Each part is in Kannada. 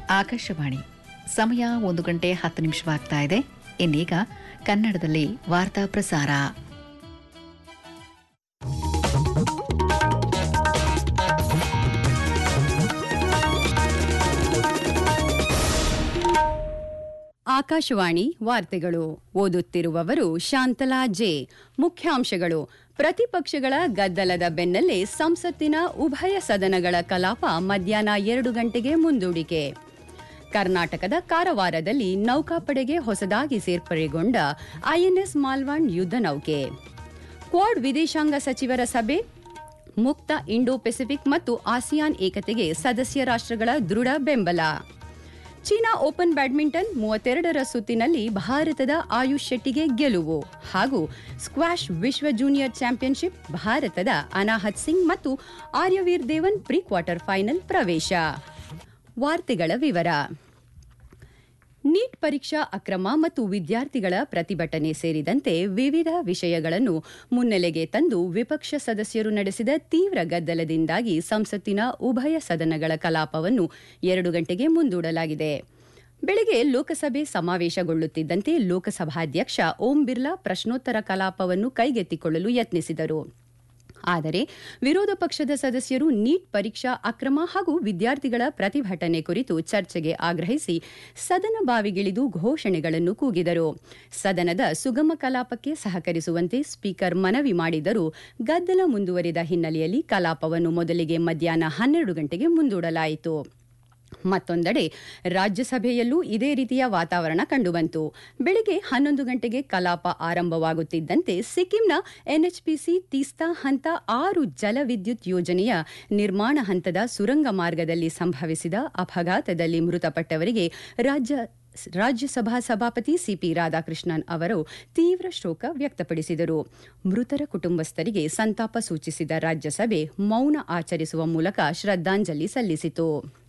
ಆಕಾಶವಾಣಿ ಸಮಯ ಒಂದು ಗಂಟೆ ಹತ್ತು ನಿಮಿಷವಾಗ್ತಾ ಇದೆ ಇನ್ನೀಗ ಕನ್ನಡದಲ್ಲಿ ವಾರ್ತಾ ಪ್ರಸಾರ ಆಕಾಶವಾಣಿ ವಾರ್ತೆಗಳು ಓದುತ್ತಿರುವವರು ಶಾಂತಲಾ ಜೆ ಮುಖ್ಯಾಂಶಗಳು ಪ್ರತಿಪಕ್ಷಗಳ ಗದ್ದಲದ ಬೆನ್ನಲ್ಲೇ ಸಂಸತ್ತಿನ ಉಭಯ ಸದನಗಳ ಕಲಾಪ ಮಧ್ಯಾಹ್ನ ಎರಡು ಗಂಟೆಗೆ ಮುಂದೂಡಿಕೆ ಕರ್ನಾಟಕದ ಕಾರವಾರದಲ್ಲಿ ನೌಕಾಪಡೆಗೆ ಹೊಸದಾಗಿ ಸೇರ್ಪಡೆಗೊಂಡ ಐಎನ್ಎಸ್ ಮಾಲ್ವಾಂಡ್ ಯುದ್ಧ ನೌಕೆ ಕ್ವಾಡ್ ವಿದೇಶಾಂಗ ಸಚಿವರ ಸಭೆ ಮುಕ್ತ ಇಂಡೋ ಪೆಸಿಫಿಕ್ ಮತ್ತು ಆಸಿಯಾನ್ ಏಕತೆಗೆ ಸದಸ್ಯ ರಾಷ್ಟ್ರಗಳ ದೃಢ ಬೆಂಬಲ ಚೀನಾ ಓಪನ್ ಬ್ಯಾಡ್ಮಿಂಟನ್ ಮೂವತ್ತೆರಡರ ಸುತ್ತಿನಲ್ಲಿ ಭಾರತದ ಆಯುಷ್ ಶೆಟ್ಟಿಗೆ ಗೆಲುವು ಹಾಗೂ ಸ್ಕ್ವಾಷ್ ವಿಶ್ವ ಜೂನಿಯರ್ ಚಾಂಪಿಯನ್ಶಿಪ್ ಭಾರತದ ಅನಾಹತ್ ಸಿಂಗ್ ಮತ್ತು Aryaveer Dewan pre quarter final ಪ್ರವೇಶ ವಾರ್ತೆಗಳ ವಿವರ ನೀಟ್ ಪರೀಕ್ಷಾ ಅಕ್ರಮ ಮತ್ತು ವಿದ್ಯಾರ್ಥಿಗಳ ಪ್ರತಿಭಟನೆ ಸೇರಿದಂತೆ ವಿವಿಧ ವಿಷಯಗಳನ್ನು ಮುನ್ನೆಲೆಗೆ ತಂದು ವಿಪಕ್ಷ ಸದಸ್ಯರು ನಡೆಸಿದ ತೀವ್ರ ಗದ್ದಲದಿಂದಾಗಿ ಸಂಸತ್ತಿನ ಉಭಯ ಸದನಗಳ ಕಲಾಪವನ್ನು ಎರಡು ಗಂಟೆಗೆ ಮುಂದೂಡಲಾಗಿದೆ ಬೆಳಗ್ಗೆ ಲೋಕಸಭೆ ಸಮಾವೇಶಗೊಳ್ಳುತ್ತಿದ್ದಂತೆ ಲೋಕಸಭಾಧ್ಯಕ್ಷ ಓಂ ಬಿರ್ಲಾ ಪ್ರಶ್ನೋತ್ತರ ಕಲಾಪವನ್ನು ಕೈಗೆತ್ತಿಕೊಳ್ಳಲು ಯತ್ನಿಸಿದರು ಆದರೆ ವಿರೋಧ ಪಕ್ಷದ ಸದಸ್ಯರು ನೀಟ್ ಪರೀಕ್ಷಾ ಅಕ್ರಮ ಹಾಗೂ ವಿದ್ಯಾರ್ಥಿಗಳ ಪ್ರತಿಭಟನೆ ಕುರಿತು ಚರ್ಚೆಗೆ ಆಗ್ರಹಿಸಿ ಸದನ ಬಾವಿಗಿಳಿದು ಘೋಷಣೆಗಳನ್ನು ಕೂಗಿದರು ಸದನದ ಸುಗಮ ಕಲಾಪಕ್ಕೆ ಸಹಕರಿಸುವಂತೆ ಸ್ಪೀಕರ್ ಮನವಿ ಮಾಡಿದರೂ ಗದ್ದಲ ಮುಂದುವರಿದ ಹಿನ್ನೆಲೆಯಲ್ಲಿ ಕಲಾಪವನ್ನು ಮೊದಲಿಗೆ ಮಧ್ಯಾಹ್ನ ಹನ್ನೆರಡು ಗಂಟೆಗೆ ಮುಂದೂಡಲಾಯಿತು ಮತ್ತೊಂದೆಡೆ ರಾಜ್ಯಸಭೆಯಲ್ಲೂ ಇದೇ ರೀತಿಯ ವಾತಾವರಣ ಕಂಡುಬಂತು ಬೆಳಗ್ಗೆ ಹನ್ನೊಂದು ಗಂಟೆಗೆ ಕಲಾಪ ಆರಂಭವಾಗುತ್ತಿದ್ದಂತೆ ಸಿಕ್ಕಿಂನ ಎನ್ಎಚ್ಪಿಸಿ ತೀಸ್ತಾ ಹಂತ ಆರು ಜಲವಿದ್ಯುತ್ ಯೋಜನೆಯ ನಿರ್ಮಾಣ ಹಂತದ ಸುರಂಗ ಮಾರ್ಗದಲ್ಲಿ ಸಂಭವಿಸಿದ ಅಪಘಾತದಲ್ಲಿ ಮೃತಪಟ್ಟವರಿಗೆ ರಾಜ್ಯ ರಾಜ್ಯಸಭಾ ಸಭಾಪತಿ ಸಿಪಿ ರಾಧಾಕೃಷ್ಣನ್ ಅವರು ತೀವ್ರ ಶೋಕ ವ್ಯಕ್ತಪಡಿಸಿದರು ಮೃತರ ಕುಟುಂಬಸ್ಥರಿಗೆ ಸಂತಾಪ ಸೂಚಿಸಿದ ರಾಜ್ಯಸಭೆ ಮೌನ ಆಚರಿಸುವ ಮೂಲಕ ಶ್ರದ್ಧಾಂಜಲಿ ಸಲ್ಲಿಸಿತು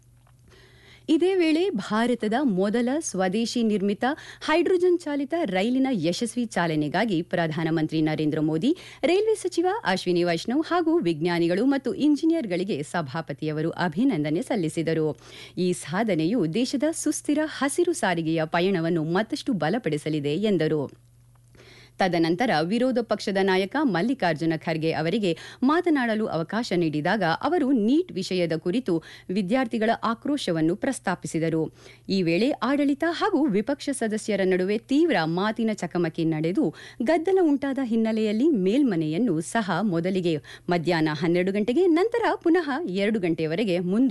ಇದೇ ವೇಳೆ ಭಾರತದ ಮೊದಲ ಸ್ವದೇಶಿ ನಿರ್ಮಿತ ಹೈಡ್ರೋಜನ್ ಚಾಲಿತ ರೈಲಿನ ಯಶಸ್ವಿ ಚಾಲನೆಗಾಗಿ ಪ್ರಧಾನಮಂತ್ರಿ ನರೇಂದ್ರ ಮೋದಿ ರೈಲ್ವೆ ಸಚಿವ ಅಶ್ವಿನಿ ವೈಷ್ಣವ್ ಹಾಗೂ ವಿಜ್ಞಾನಿಗಳು ಮತ್ತು ಇಂಜಿನಿಯರ್ಗಳಿಗೆ ಸಭಾಪತಿಯವರು ಅಭಿನಂದನೆ ಸಲ್ಲಿಸಿದರು ಈ ಸಾಧನೆಯು ದೇಶದ ಸುಸ್ಥಿರ ಹಸಿರು ಸಾರಿಗೆಯ ಪಯಣವನ್ನು ಮತ್ತಷ್ಟು ಬಲಪಡಿಸಲಿದೆ ಎಂದರು ತದನಂತರ ವಿರೋಧ ಪಕ್ಷದ ನಾಯಕ ಮಲ್ಲಿಕಾರ್ಜುನ ಖರ್ಗೆ ಅವರಿಗೆ ಮಾತನಾಡಲು ಅವಕಾಶ ನೀಡಿದಾಗ ಅವರು ನೀಟ್ ವಿಷಯದ ಕುರಿತು ವಿದ್ಯಾರ್ಥಿಗಳ ಆಕ್ರೋಶವನ್ನು ಪ್ರಸ್ತಾಪಿಸಿದರು ಈ ವೇಳೆ ಆಡಳಿತ ಹಾಗೂ ವಿಪಕ್ಷ ಸದಸ್ಯರ ನಡುವೆ ತೀವ್ರ ಮಾತಿನ ಚಕಮಕಿ ನಡೆದು ಗದ್ದಲ ಉಂಟಾದ ಹಿನ್ನೆಲೆಯಲ್ಲಿ ಮೇಲ್ಮನೆಯನ್ನು ಸಹ ಮೊದಲಿಗೆ ಮಧ್ಯಾಹ್ನ ಹನ್ನೆರಡು ಗಂಟೆಗೆ ನಂತರ ಪುನಃ ಎರಡು ಗಂಟೆಯವರೆಗೆ ಮುಂದೂಡಲಾಯಿತು